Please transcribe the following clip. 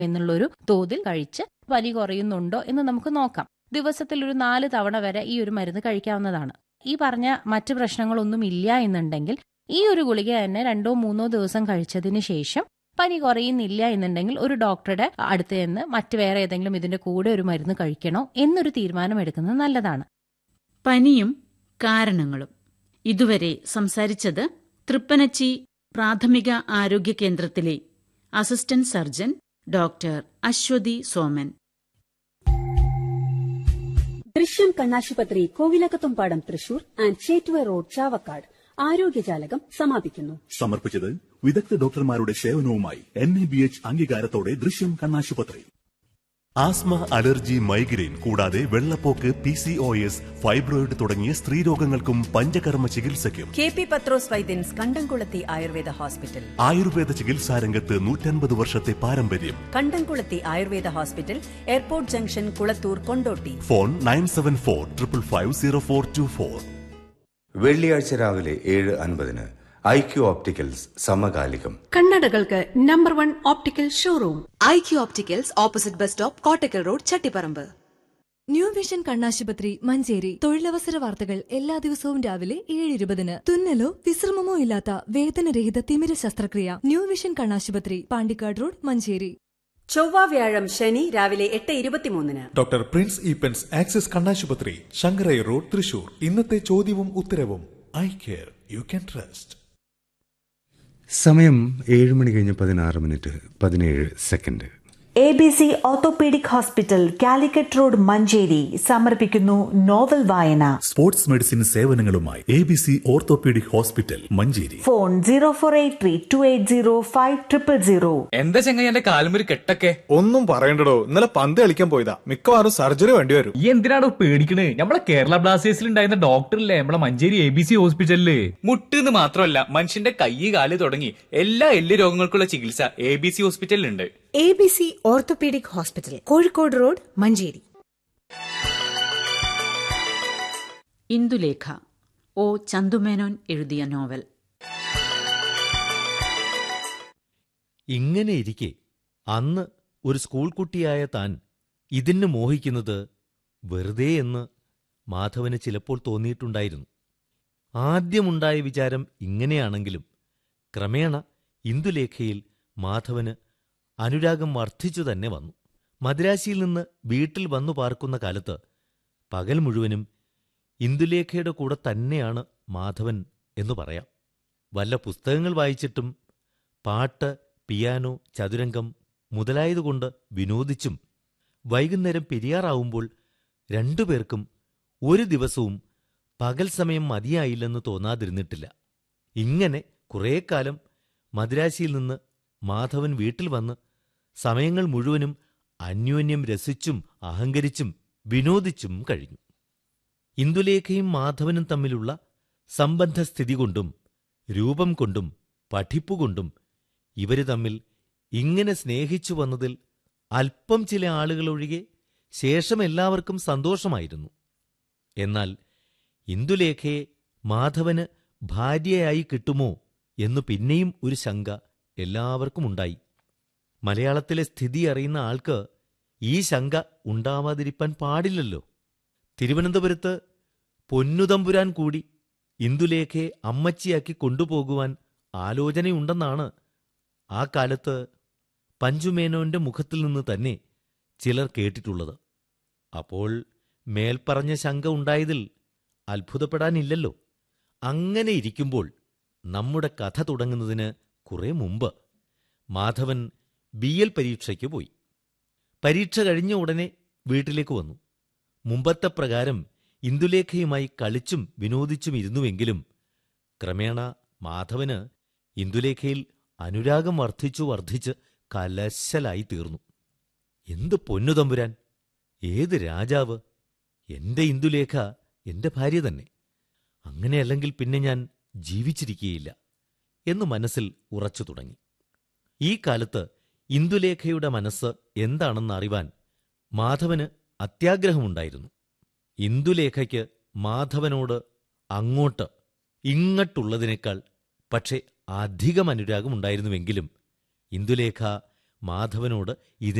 എന്നുള്ളൊരു തോതിൽ കഴിച്ച് പനി കുറയുന്നുണ്ടോ എന്ന് നമുക്ക് നോക്കാം ദിവസത്തിൽ ഒരു നാല് തവണ വരെ ഈ ഒരു മരുന്ന് കഴിക്കാവുന്നതാണ് ഈ പറഞ്ഞ മറ്റ് പ്രശ്നങ്ങളൊന്നും ഇല്ല എന്നുണ്ടെങ്കിൽ ഈ ഒരു ഗുളിക തന്നെ രണ്ടോ മൂന്നോ ദിവസം കഴിച്ചതിന് ശേഷം പനി കുറയുന്നില്ല എന്നുണ്ടെങ്കിൽ ഒരു ഡോക്ടറുടെ അടുത്ത് നിന്ന് മറ്റ് വേറെ ഏതെങ്കിലും ഇതിന്റെ കൂടെ ഒരു മരുന്ന് കഴിക്കണോ എന്നൊരു തീരുമാനം എടുക്കുന്നത് നല്ലതാണ് പനിയും കാരണങ്ങളും ഇതുവരെ സംസാരിച്ചത് തൃപ്പനച്ചി പ്രാഥമിക ആരോഗ്യ കേന്ദ്രത്തിലെ assistant surgeon doctor Aswathi Soman Drishyam കണ്ണാശുപത്രി കോവിലകത്തുംപാടം തൃശൂർ ആൻഡ് ചേറ്റുവ റോഡ് ചാവക്കാട് ആരോഗ്യജാലകം സമാപിക്കുന്നു സമർപ്പിച്ചത് വിദഗ്ധ ഡോക്ടർമാരുടെ സേവനവുമായി എൻ എ ബി എച്ച് അംഗീകാരത്തോടെ ദൃശ്യം കണ്ണാശുപത്രി ആസ്മ അലർജി മൈഗ്രെയിൻ കൂടാതെ വെള്ളപ്പോക്ക് P C O S fibroid തുടങ്ങിയ സ്ത്രീരോഗങ്ങൾക്കും പഞ്ചകർമ്മ ചികിത്സയ്ക്കും കെ പി പത്രോസ് വൈദ്യൻസ് കണ്ടംകുളത്തി ആയുർവേദ ഹോസ്പിറ്റൽ ആയുർവേദ ചികിത്സാരംഗത്ത് നൂറ്റൻപത് വർഷത്തെ പാരമ്പര്യം Kandamkulathi Ayurveda hospital airport junction Kulathur Kondotty phone nine seven four triple five zero four two four വെള്ളിയാഴ്ച രാവിലെ ഏഴ് അൻപതിന് ഐ ക്യു ഓപ്റ്റിക്കൽസ് സമകാലികം കണ്ണടകൾക്ക് number one optical showroom I Q opticals opposite bus stop Kottakkal road Chattiparamba new vision കണ്ണാശുപത്രി മഞ്ചേരി തൊഴിലവസര വാർത്തകൾ എല്ലാ ദിവസവും രാവിലെ ഏഴ് ഇരുപതിന് തുന്നലോ വിശ്രമമോ ഇല്ലാത്ത വേദനരഹിത തിമിര ശസ്ത്രക്രിയ ന്യൂ വിഷൻ കണ്ണാശുപത്രി പാണ്ടിക്കാട് റോഡ് മഞ്ചേരി ചൊവ്വ വ്യാഴം ശനി രാവിലെ എട്ട് ഇരുപത്തിമൂന്നിന് ഡോക്ടർ പ്രിൻസ് ഈപ്പൻസ് ആക്സിസ് കണ്ണാശുപത്രി ശങ്കരൈ റോഡ് തൃശൂർ ഇന്നത്തെ ചോദ്യവും ഉത്തരവും I care you can trust സമയം ഏഴ് മണി കഴിഞ്ഞ് പതിനാറ് മിനിറ്റ് പതിനേഴ് second A B C orthopaedic hospital Calicut road Manjeri സമർപ്പിക്കുന്നു നോവൽ വായന സ്പോർട്സ് മെഡിസിൻ സേവനങ്ങളുമായി A B C orthopaedic hospital Manjeri phone zero four eight three two eight zero five triple zero എന്താ ചെങ്ങ എന്റെ കാലുമൊരു കെട്ടൊക്കെ ഒന്നും പറയണ്ടടോ ഇന്നലെ പന്ത് കളിക്കാൻ പോയതാ മിക്കവാറും സർജറി വേണ്ടി വരും ഈ എന്തിനാണോ പേടിക്കണേ നമ്മളെ കേരള ബ്ലാസ്റ്റേഴ്സിൽ ഉണ്ടായിരുന്ന ഡോക്ടറില്ലേ നമ്മളെ മഞ്ചേരി എ ബി സി ഹോസ്പിറ്റലില് മുട്ടെന്ന് മാത്രമല്ല മനുഷ്യന്റെ കൈ കാല് തുടങ്ങി എല്ലാ എല്ല് രോഗങ്ങൾക്കുള്ള ചികിത്സ എ ബി സി ഹോസ്പിറ്റലിലുണ്ട് A B C orthopaedic hospital Kozhikode road Manjeri Indulekha O Chandu Menon എഴുതിയ നോവൽ ഇങ്ങനെ ഇരിക്കെ അന്ന് ഒരു സ്കൂൾ കുട്ടിയായ താൻ ഇതിന് മോഹിക്കുന്നത് വെറുതെ എന്ന് മാധവന് ചിലപ്പോൾ തോന്നിയിട്ടുണ്ടായിരുന്നു ആദ്യമുണ്ടായ വിചാരം ഇങ്ങനെയാണെങ്കിലും ക്രമേണ ഇന്ദുലേഖയിൽ മാധവന് അനുരാഗം വർദ്ധിച്ചു തന്നെ വന്നു മദ്രാശിയിൽ നിന്ന് വീട്ടിൽ വന്നു പാർക്കുന്ന കാലത്ത് പകൽ മുഴുവനും ഇന്ദുലേഖയുടെ കൂടെ തന്നെയാണ് മാധവൻ എന്നു പറയാം വല്ല പുസ്തകങ്ങൾ വായിച്ചിട്ടും പാട്ട് പിയാനോ ചതുരംഗം മുതലായതുകൊണ്ട് വിനോദിച്ചും വൈകുന്നേരം പെരിയാറാവുമ്പോൾ രണ്ടുപേർക്കും ഒരു ദിവസവും പകൽ സമയം മതിയായില്ലെന്ന് തോന്നാതിരുന്നിട്ടില്ല ഇങ്ങനെ കുറേ കാലം മദ്രാശിയിൽ നിന്ന് മാധവൻ വീട്ടിൽ വന്ന് സമയങ്ങൾ മുഴുവനും അന്യോന്യം രസിച്ചും അഹങ്കരിച്ചും വിനോദിച്ചും കഴിഞ്ഞു ഇന്ദുലേഖയും മാധവനും തമ്മിലുള്ള സംബന്ധസ്ഥിതി കൊണ്ടും രൂപം കൊണ്ടും പഠിപ്പുകൊണ്ടും ഇവര് തമ്മിൽ ഇങ്ങനെ സ്നേഹിച്ചു വന്നതിൽ അല്പം ചില ആളുകളൊഴികെ ശേഷം എല്ലാവർക്കും സന്തോഷമായിരുന്നു എന്നാൽ ഇന്ദുലേഖയെ മാധവന് ഭാര്യയായി കിട്ടുമോ എന്നു പിന്നെയും ഒരു ശങ്ക എല്ലാവർക്കുമുണ്ടായി മലയാളത്തിലെ സ്ഥിതി അറിയുന്ന ആൾക്ക് ഈ ശങ്ക ഉണ്ടാവാതിരിപ്പാൻ പാടില്ലല്ലോ തിരുവനന്തപുരത്ത് പൊന്നുതമ്പുരാൻ കൂടി ഇന്ദുലേഖയെ അമ്മച്ചിയാക്കി കൊണ്ടുപോകുവാൻ ആലോചനയുണ്ടെന്നാണ് ആ കാലത്ത് പഞ്ചുമേനോന്റെ മുഖത്തിൽ നിന്ന് തന്നെ ചിലർ കേട്ടിട്ടുള്ളത് അപ്പോൾ മേൽപ്പറഞ്ഞ ശങ്ക ഉണ്ടായതിൽ അത്ഭുതപ്പെടാനില്ലല്ലോ അങ്ങനെ ഇരിക്കുമ്പോൾ നമ്മുടെ കഥ തുടങ്ങുന്നതിന് കുറെ മുമ്പ് മാധവൻ ബി എൽ പരീക്ഷയ്ക്ക് പോയി പരീക്ഷ കഴിഞ്ഞ ഉടനെ വീട്ടിലേക്ക് വന്നു മുമ്പത്തെ പ്രകാരം ഇന്ദുലേഖയുമായി കളിച്ചും വിനോദിച്ചും ഇരുന്നുവെങ്കിലും ക്രമേണ മാധവന് ഇന്ദുലേഖയിൽ അനുരാഗം വർദ്ധിച്ചു വർദ്ധിച്ച് കലശലായി തീർന്നു എന്ത് പൊന്നു തമ്പുരാൻ ഏത് രാജാവ് എന്റെ ഇന്ദുലേഖ എന്റെ ഭാര്യ തന്നെ അങ്ങനെയല്ലെങ്കിൽ പിന്നെ ഞാൻ ജീവിച്ചിരിക്കുകയില്ല എന്ന് മനസ്സിൽ ഉറച്ചു തുടങ്ങി ഈ കാലത്ത് ഇന്ദുലേഖയുടെ മനസ്സ് എന്താണെന്ന് അറിവാൻ മാധവന് അത്യാഗ്രഹമുണ്ടായിരുന്നു ഇന്ദുലേഖയ്ക്ക് മാധവനോട് അങ്ങോട്ട് ഇങ്ങട്ടുള്ളതിനേക്കാൾ പക്ഷേ അധികം അനുരാഗമുണ്ടായിരുന്നുവെങ്കിലും ഇന്ദുലേഖ മാധവനോട് ഇതിന്